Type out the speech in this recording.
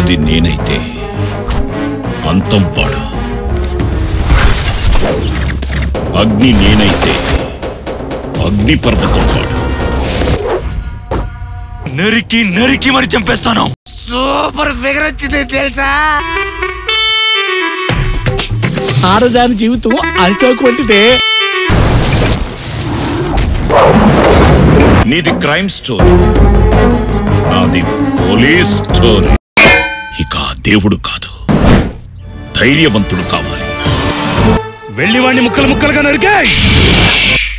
ఆది నేనైతే అంతం వాడు అగ్ని నేనైతే అగ్ని పర్వతం వాడు నరికి నరికి మరి చంపేస్తాను సూపర్ ఫిగర్ వచ్చింది తెలుసా ఆడదాని జీవితం అరిటాకు వంటిదే నీది క్రైమ్ స్టోరీ నాది పోలీస్ స్టోరీ ఇక ఆ దేవుడు కాదు ధైర్యవంతుడు కావాలి వెళ్ళి వాడిని ముక్కలు ముక్కలుగా నరికే